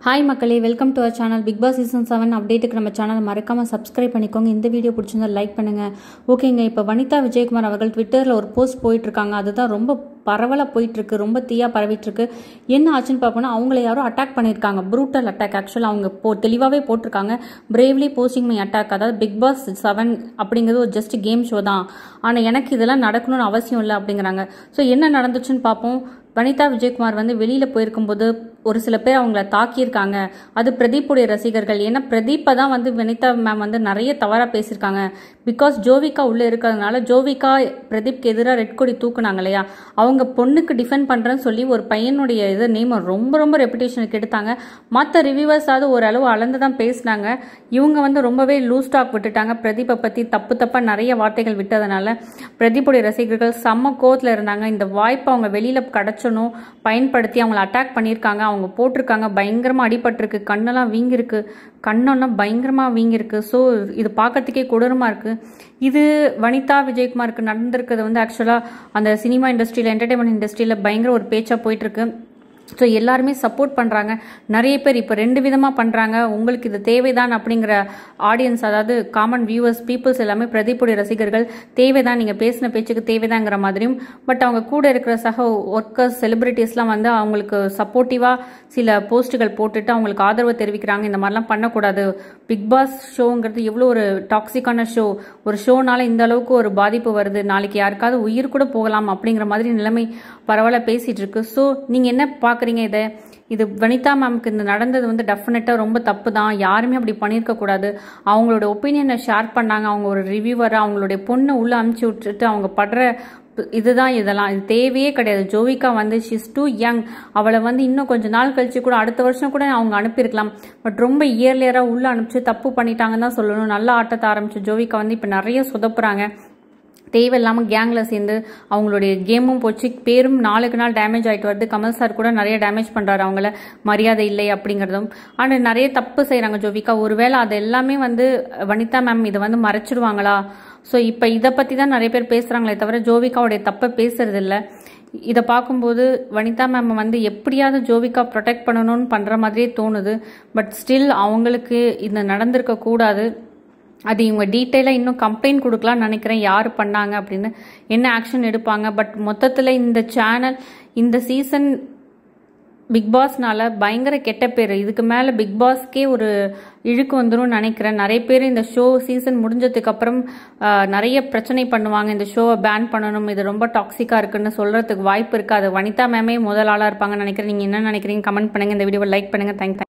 hi மக்களே welcome to our channel Bigg Boss season seven அப்டேட்டுக்கு நம்ம சேனலை மறக்காமல் சப்ஸ்கிரைப் பண்ணிக்கோங்க இந்த வீடியோ பிடிச்சிருந்தா லைக் பண்ணுங்கள் ஓகேங்க இப்போ வனிதா விஜயகுமார் அவர்கள் ட்விட்டரில் ஒரு போஸ்ட் போயிட்டுருக்காங்க அதுதான் ரொம்ப பரவலாக போயிட்டுருக்கு ரொம்ப தீயாக பரவிட்டுருக்கு என்ன ஆச்சுன்னு பார்ப்போம்னா அவங்கள யாரோ அட்டாக் பண்ணியிருக்காங்க ப்ரூட்டல் அட்டாக் ஆக்சுவலாக அவங்க போ தெளிவாகவே போட்டிருக்காங்க பிரேவ்லி போஸ்டிங் மை அட்டாக் அதாவது பிக் பாஸ் செவன் அப்படிங்கிறது ஒரு ஜஸ்ட் கேம் ஷோ தான் ஆனால் எனக்கு இதெல்லாம் நடக்கணும்னு அவசியம் இல்லை அப்படிங்கிறாங்க ஸோ என்ன நடந்துச்சுன்னு பார்ப்போம் வனிதா விஜயகுமார் வந்து வெளியில் போயிருக்கும்போது ஒரு சில பேர் அவங்கள தாக்கியிருக்காங்க அது பிரதீப்புடைய ரசிகர்கள் ஏன்னா பிரதீப்பை தான் வந்து வனிதா மேம் வந்து நிறைய தவறாக பேசியிருக்காங்க பிகாஸ் ஜோவிகா உள்ளே இருக்கிறதுனால ஜோவிகா பிரதீப்க்கு எதிராக ரெட் கொடி தூக்குனாங்க இல்லையா அவங்க பொண்ணுக்கு டிஃபெண்ட் பண்ணுறேன்னு சொல்லி ஒரு பையனுடைய இது நேம் ரொம்ப ரொம்ப ரெப்புடேஷனுக்கு எடுத்தாங்க மற்ற ரிவ்யூவர்ஸாவது ஓரளவு அளந்து தான் பேசினாங்க இவங்க வந்து ரொம்பவே லூஸ் டாக் விட்டுட்டாங்க பிரதீப்பை பற்றி தப்பு தப்பாக நிறைய வார்த்தைகள் விட்டதுனால பிரதீப்புடைய ரசிகர்கள் செம்ம கோவத்தில் இருந்தாங்க இந்த வாய்ப்பை அவங்க வெளியில் கிடச்சணும் பயன்படுத்தி அவங்கள அட்டாக் பண்ணியிருக்காங்க அவங்க போட்டிருக்காங்க பயங்கரமாக அடிபட்டிருக்கு கண்ணெல்லாம் வீங்கிருக்கு கண்ணெல்லாம் பயங்கரமாக வீங்கிருக்கு ஸோ இது பார்க்கறதுக்கே கொடூரமாக இருக்குது இது வனிதா விஜயகுமாருக்கு நடந்திருக்கிறது வந்து ஆக்சுவலாக அந்த சினிமா இண்டஸ்ட்ரியில் என்டர்டைன்மெண்ட் இண்டஸ்ட்ரியில் பயங்கர ஒரு பேச்சாக போயிட்டுருக்கு ஸோ எல்லாருமே சப்போர்ட் பண்ணுறாங்க நிறைய பேர் இப்போ ரெண்டு விதமாக பண்ணுறாங்க உங்களுக்கு இது தேவைதான் அப்படிங்கிற ஆடியன்ஸ் அதாவது காமன் வியூவர்ஸ் பீப்புள்ஸ் எல்லாமே பிரதீப்புடைய ரசிகர்கள் தேவைதான் நீங்கள் பேசின பேச்சுக்கு தேவைதாங்கிற மாதிரியும் பட் அவங்க கூட இருக்கிற சக ஒர்க்கர்ஸ் செலிபிரிட்டிஸ்லாம் வந்து அவங்களுக்கு சப்போர்ட்டிவாக சில போஸ்ட்டுகள் போட்டுட்டு அவங்களுக்கு ஆதரவு தெரிவிக்கிறாங்க இந்த மாதிரிலாம் பண்ணக்கூடாது பிக் பாஸ் ஷோங்கிறது எவ்வளோ ஒரு டாக்ஸிக்கான ஷோ ஒரு ஷோனால இந்த அளவுக்கு ஒரு பாதிப்பு வருது நாளைக்கு யாருக்காவது உயிர் கூட போகலாம் அப்படிங்கிற மாதிரி நிலைமை பரவாயில்ல பேசிட்டு இருக்கு ஸோ நீங்கள் என்ன பார்க்குறீங்க இதை இது வனிதா மேம்க்கு இந்த நடந்தது வந்து டெஃபினட்டாக ரொம்ப தப்பு தான் யாருமே அப்படி பண்ணியிருக்க கூடாது அவங்களோட ஒப்பீனியனை ஷேர் பண்ணாங்க அவங்க ஒரு ரிவ்யூவரை அவங்களுடைய பொண்ணை உள்ளே அமுச்சு விட்டுட்டு அவங்க படுற இதுதான் இதெல்லாம் இது தேவையே கிடையாது ஜோவிகா வந்து ஷிஸ் டூ யங் அவளை வந்து இன்னும் கொஞ்சம் நாள் கழிச்சு கூட அடுத்த வருஷம் கூட அவங்க அனுப்பியிருக்கலாம் பட் ரொம்ப இயர்லியராக உள்ளே அனுப்பிச்சு தப்பு பண்ணிட்டாங்கன்னு தான் சொல்லணும் நல்ல ஆட்டத்தை ஆரம்பிச்சு ஜோவிகா வந்து இப்போ நிறைய சொதப்புறாங்க தேவையில்லாமல் கேங்கில் சேர்ந்து அவங்களுடைய கேமும் போச்சு பேரும் நாளுக்கு நாள் டேமேஜ் ஆகிட்டு வருது கமல் சார் கூட நிறைய டேமேஜ் பண்ணுறாரு அவங்கள மரியாதை இல்லை அப்படிங்கிறதும் ஆனால் நிறைய தப்பு செய்கிறாங்க ஜோவிகா ஒருவேளை அது எல்லாமே வந்து வனிதா மேம் இதை வந்து மறைச்சிடுவாங்களா ஸோ இப்போ இதை பற்றி தான் நிறைய பேர் பேசுகிறாங்களே தவிர ஜோவிகாவுடைய தப்பை பேசுறது இல்லை இதை பார்க்கும்போது வனிதா மேம் வந்து எப்படியாவது ஜோவிகா ப்ரொடெக்ட் பண்ணணும்னு பண்ணுற மாதிரியே தோணுது பட் ஸ்டில் அவங்களுக்கு இது நடந்திருக்க கூடாது அது இவங்க டீட்டெயிலாக இன்னும் கம்ப்ளைண்ட் கொடுக்கலாம்னு நினைக்கிறேன் யார் பண்ணாங்க அப்படின்னு என்ன ஆக்ஷன் எடுப்பாங்க பட் மொத்தத்தில் இந்த சேனல் இந்த சீசன் பிக் பாஸ்னால பயங்கர கெட்ட பேர் இதுக்கு மேலே பிக் பாஸ்க்கே ஒரு இழுக்கு வந்துடும் நினைக்கிறேன் நிறைய பேர் இந்த ஷோ சீசன் முடிஞ்சதுக்கு அப்புறம் நிறைய பிரச்சனை பண்ணுவாங்க இந்த ஷோவை பேன் பண்ணணும் இது ரொம்ப டாக்ஸிக்காக இருக்குன்னு சொல்கிறதுக்கு வாய்ப்பு இருக்குது அது வனிதா மேமே முதல் ஆளாக இருப்பாங்கன்னு நினைக்கிறேன் நீங்கள் என்ன நினைக்கிறீங்க கமெண்ட் பண்ணுங்கள் இந்த வீடியோவை லைக் பண்ணுங்கள் தேங்க்